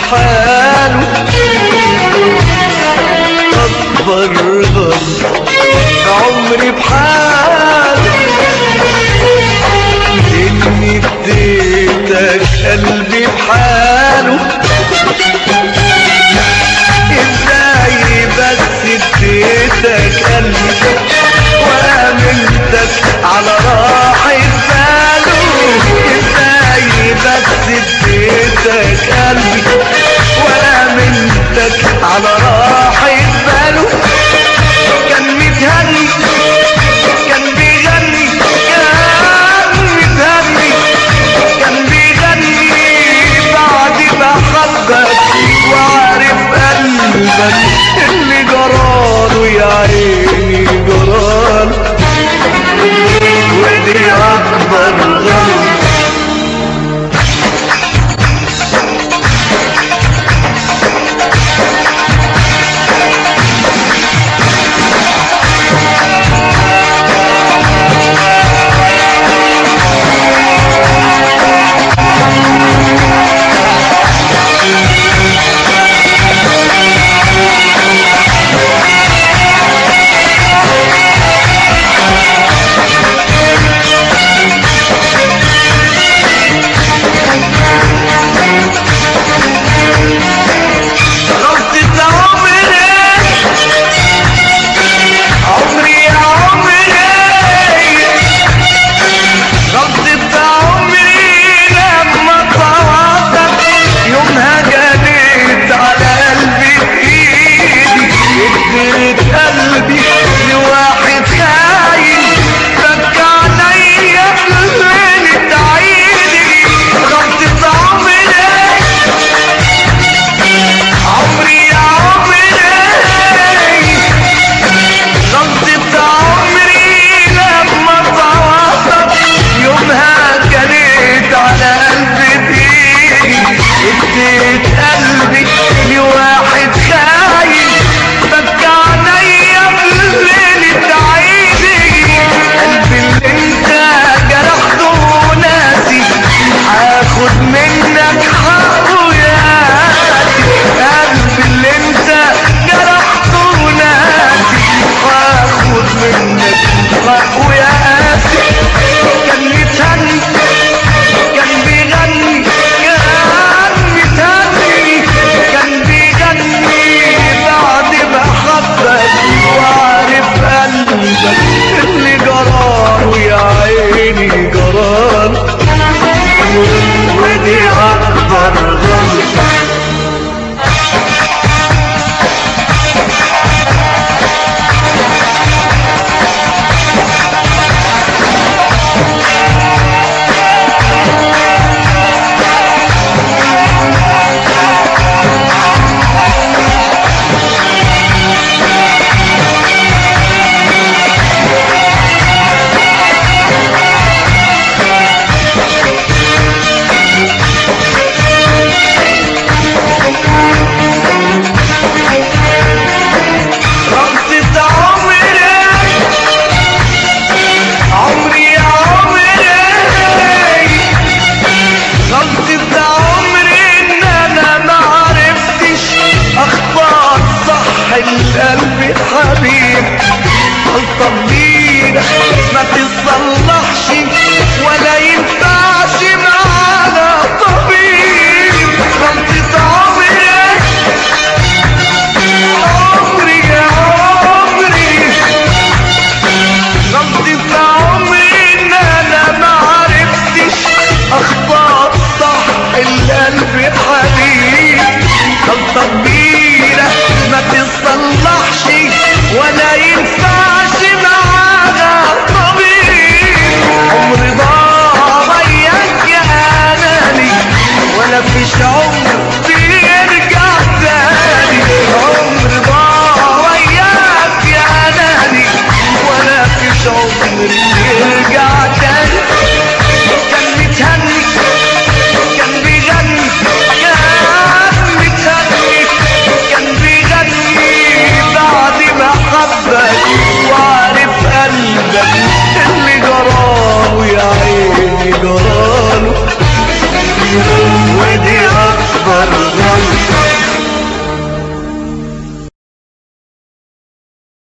بحاله أكبر غم عمري بحاله إني اديتك قلبي بحاله ازاي بس اديتك قلبي وامنتك على راحة باله ازاي بس اديتك قلبي وامنتك على راحة باله كان متهني كان بيغني كان متهني كان بيغني بعد ما حبك وعارف قلبك اللي جراله يا عيني جراله ودي اكبر غلط غلطة عمري عمري يا عمري غلطة عمري لما طوعتك يومها جنيت على قلبي بإيدي اديت قلبي لواحد خاين بكى عليا ليلة عيدي غلطة عمري عمري يا عمري غلطة عمري لما طوعتك يومها جريت على قلبي بإيدي اديت قلبي لواحد خاين بكى عليا بليلة عيدي قلبي اللي انت جرحته وناسي هاخد منك حقه يا قلبي اللي انت جرحته وناسي هاخد منك حقه يا قاسي كان متهني كان بيغني كان متهني كان بيغني بعد ما حبك وعارف قلبك اللي جراله يا عيني جراله ودي اكبر غلطه غلطة عمري عمري يا عمري غلطة عمري ان انا ما عرفتش اختار صح القلب حبيب غلطة كبيرة ما تصلحش ولا ينفعش معانا طبيب غلطة عمري عمري يا عمري غلطة عمري ان انا ما عرفتش اختار صح القلب حبيب غلطة كبيرة ما تصلحش ولا ينفعش معانا طبيب عمري ضاع وياك يا اناني ولا فيش عمر بيرجع تاني عمري ضاع وياك يا اناني ولا فيش عمر بيرجع تاني كان متهني كان بيغني كان متهني كان بيغني بعد ما حبك وعارف قلبك اللي جراله يا عيني جراله ودي اكبر